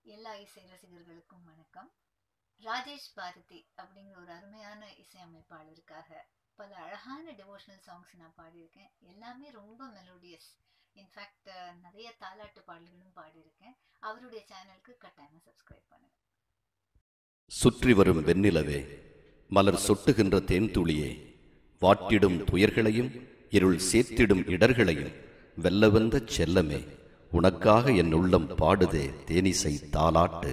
எல்லா இசை ரசிகர்களுக்கும் வணக்கம் ராஜேஷ் பாரதி அப்படிங்கிற ஒரு அருமையான இசையமைப்பாளருக்காக பல அழகான டிவோஷனல் சாங்ஸ் நான் பாடியிருக்கேன் எல்லாமே ரொம்ப மெலோடியஸ் இன்ஃபேக்ட் நிறைய தாலாட்டு பாடல்களும் பாடியிருக்கேன் அவருடைய சேனலுக்கு கட்டாயமாக சப்ஸ்கிரைப் பண்ணுங்க சுற்றி வரும் வெண்ணிலவே மலர் சொட்டுகின்ற தேன்துளியே வாட்டிடும் துயர்களையும் இருள் சேர்த்திடும் இடர்களையும் வெல்ல வந்த செல்லமே உனக்காக என் உள்ளம் பாடுதே தேனிசை தாலாட்டு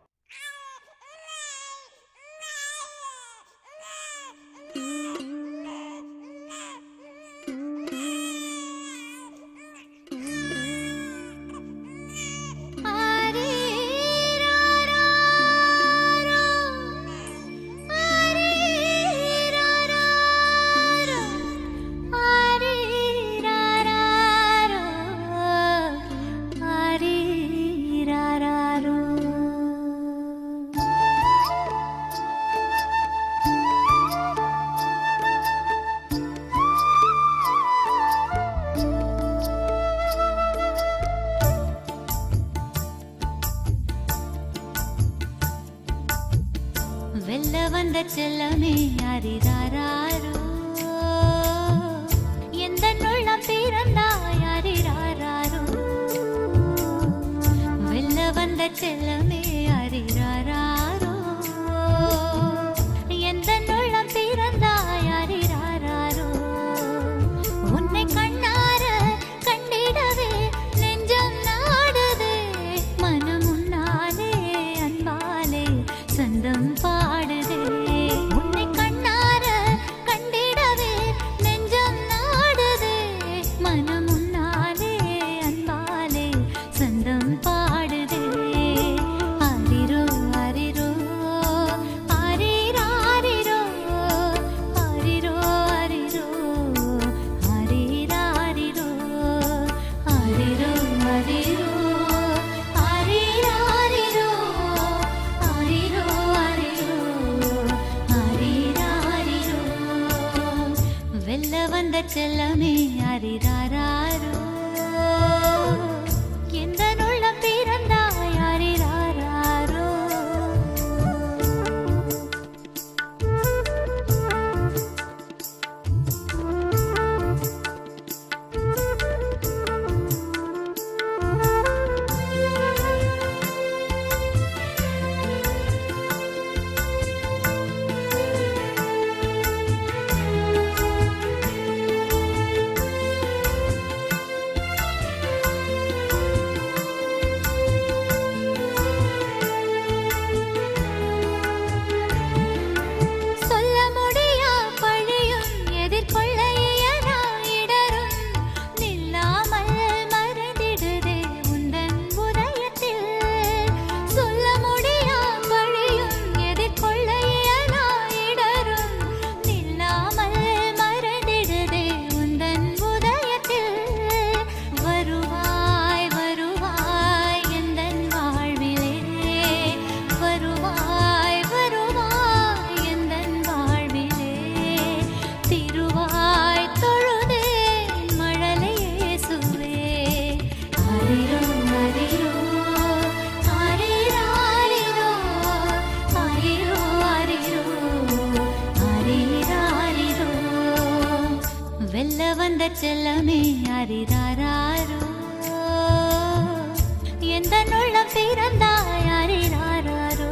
வெல்ல வந்த செல்லமே அரிதாரோ எந்த நுள்ளம் பிறந்தாய் அரிராரோ வெல்ல வந்த செல்லமே அரிராரோ எந்த நுள்ளம் பிறந்தாய் அரிராரோ உன்னை கண்ணார கண்டிடவே நெஞ்சம் நாடுதே மனம் உன்னாலே அன்பாலே சந்தம் பாடுதே உன்னை கண்ணார கண்டிடவே நெஞ்சம் நாடுதே மனம் உன்னாலே அன்பாலே சந்தம் பாடுதே அரிரோ அரிரோ அரிராரிரோ அரிரோ அரிரோ அரிராரிரோ அரிரோ அரிரோ அரிராரிரோ அரிரோ அரிரோ அரிராரிரோ வெல்ல வந்த செல்லமே அரிராரோ எந்த நுள்ள பிறந்தாய் அரிராரோ சொல்ல முடியா பழியும் எதிர்கொள்ள இயலா இடரும் நில்லாமல் மறைந்திடுதே உந்தன் உதயத்தில் சொல்ல முடியா பழியும் எதிர்கொள்ள இயலா இடரும் நில்லாமல் மறைந்திடுதே உந்தன் உதயத்தில் வருவாய் வருவாய் எந்தன் வாழ்விலே வருவாய் வருவாய் எந்தன் வாழ்விலே திருவாய் தொழுதேன் மழலை இயேசுவே அரிரோ அரிரோ அரிராரிரோ அரிரோ அரிரோ அரிராரிரோ வெல்ல வந்த செல்லமே அரிராரோ எந்த நுள்ள பிறந்தாய் அரிராரோ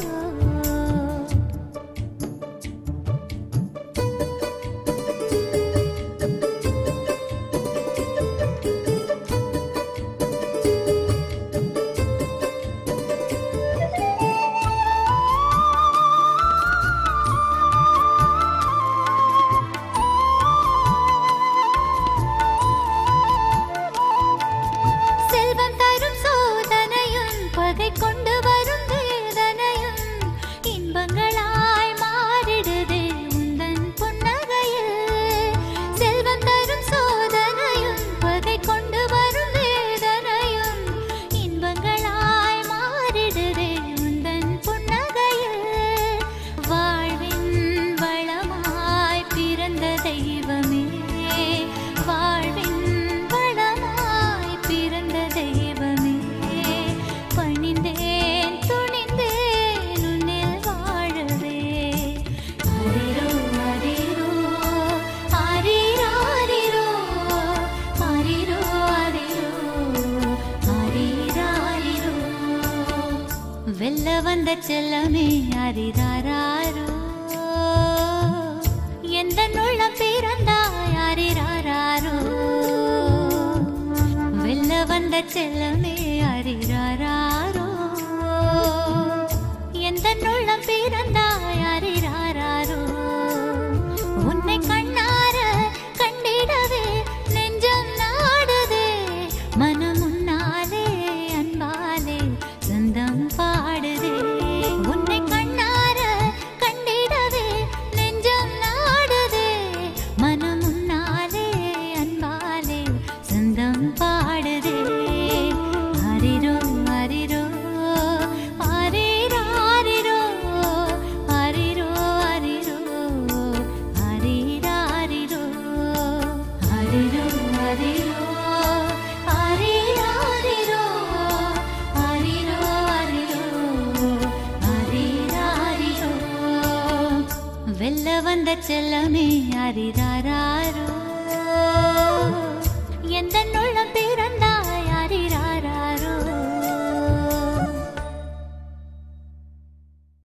செல்வம் தரும் சோதனையும் பகை கொண்டு வரும் வேதனையும் இன்பங்களாய் மாறிடுதே உந்தன் புன்னகையில் செல்வம் தரும் சோதனையும் பகை கொண்டு வரும் வேதனையும் வெல்ல வந்த செல்லமே அரிராரோ எந்த நுள்ள பிறந்தாய் அரிராரோ வெல்ல வந்த செல்லமே அரிராரோ எந்த நுள்ள பிறந்தாய் அரிராரோ உன்னை கண்ணார கண்டிடவே நெஞ்சம் நாடுதே மனம் உன்னாலே அன்பாலே சொந்தம் பாடுதே உன்னை கண்ணார கண்டிடவே நெஞ்சம் நாடுதே மனம் உன்னாலே அன்பாலே சொந்தம் பாடுதே அரிரோ அரிரோ அரிரோ அரிரோ அரிரோ அரிரோ அரிராரிரோ அரிரோ அரிரோ அரிராரிரோ அரிரோ அரிரோ அரிராரிரோ வெல்ல வந்த செல்லமே அரிராரோ